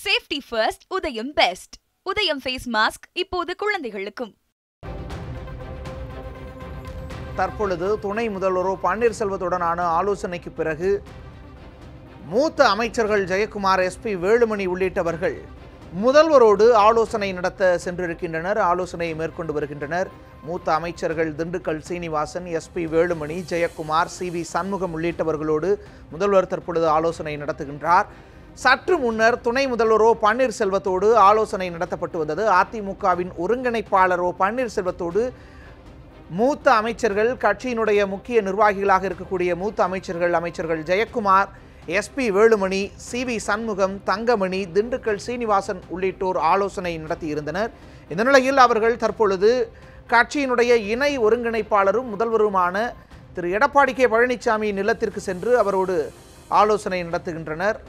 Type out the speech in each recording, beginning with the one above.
safety first Udhayam best Udhayam face mask இப்போது குழந்தைகளுக்கும் தற்பொழுது துணை முதல்வர் ஓ பன்னீர்செல்வத்துடனான ஆலோசனைக்கு பிறகு மூத்த அமைச்சர்கள் ஜெயக்குமார் எஸ்பி வேலுமணி உள்ளிட்டவர்கள் முதல்வரோடு ஆலோசனை நடத்த சென்றிருக்கின்றனர் ஆலோசனையை மேற்கொண்டு வருகின்றனர் மூத்த அமைச்சர்கள் Dindigul Srinivasan SP Velumani Jayakumar C V Shanmugam உள்ளிட்டவர்களோடு முதல்வர் தற்பொழுது ஆலோசனை நடத்துகின்றார் சற்று முன்னர் துணை முதல்வர் ஓ பன்னீர்செல்வத்தோடு ஆலோசனை நடத்தப்பட்டு வந்தது அதிமுகவின் ஒருங்கிணைப்பாளர் ஓ பன்னீர்செல்வத்தோடு மூத்த அமைச்சர்கள் கட்சியினுடைய முக்கிய நிர்வாகிகளாக இருக்கக்கூடிய மூத்த அமைச்சர்கள் அமைச்சர்கள் Jayakumar SP Velumani C V Shanmugam Thangamani Dindigul Srinivasan உள்ளிட்டோர் ஆலோசனை நடத்தியிருந்தனர் இந்த நிலையில் அவர்கள் தற்பொழுது கட்சியினுடைய இணை ஒருங்கிணைப்பாளரும் முதல்வருமான திரு எடப்பாடி கே பழனிசாமியின் இல்லத்திற்கு சென்று அவரோடு ஆலோசனை நடத்துகின்றனர்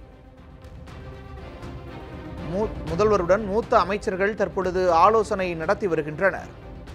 மூ முதல்வருடன் மூத்த அமைச்சர்கள் தற்பொழுது ஆலோசனை நடத்தி வருகின்றனர்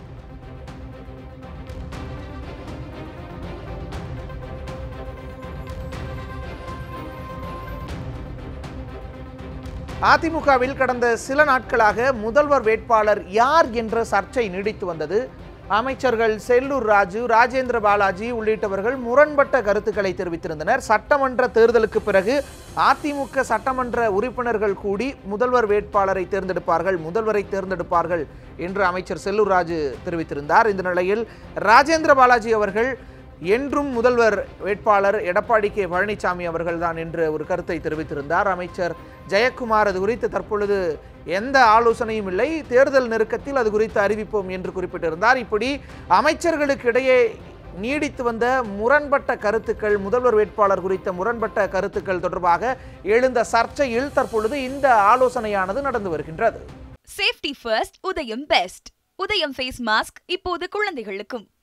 அதிமுகவில் கடந்த சில நாட்களாக முதல்வர் வேட்பாளர் யார் என்ற சர்ச்சை நீடித்து வந்தது அமைச்சர்கள் செல்லூர் ராஜு ராஜேந்திர பாலாஜி உள்ளிட்டவர்கள் முரண்பட்ட கருத்துக்களை தெரிவித்திருந்தனர் சட்டமன்ற தேர்தலுக்கு பிறகு அதிமுக சட்டமன்ற உறுப்பினர்கள் கூடி முதல்வர் வேட்பாளரை தேர்ந்தெடுப்பார்கள் முதல்வரை தேர்ந்தெடுப்பார்கள் என்று அமைச்சர் செல்லூர் ராஜு தெரிவித்திருந்தார் இந்த நிலையில் ராஜேந்திர பாலாஜி அவர்கள் என்றும் முதல்வர் வேட்பாளர் எடப்பாடி கே பழனிசாமி அவர்கள்தான் என்று ஒரு கருத்தை தெரிவித்திருந்தார் அமைச்சர் ஜெயக்குமார் அது குறித்து தற்பொழுது எந்த ஆலோசனையும் இல்லை தேர்தல் நெருக்கத்தில் அது குறித்து அறிவிப்போம் என்று குறிப்பிட்டிருந்தார் இப்படி அமைச்சர்களுக்கு இடையே நீடித்து வந்த முரண்பட்ட கருத்துக்கள் முதல்வர் வேட்பாளர் குறித்த முரண்பட்ட கருத்துக்கள் தொடர்பாக எழுந்த சர்ச்சையில் தற்பொழுது இந்த ஆலோசனையானது நடந்து வருகின்றது safety first Udhayam best Udhayam face mask இப்போது குழந்தைகளுக்கும்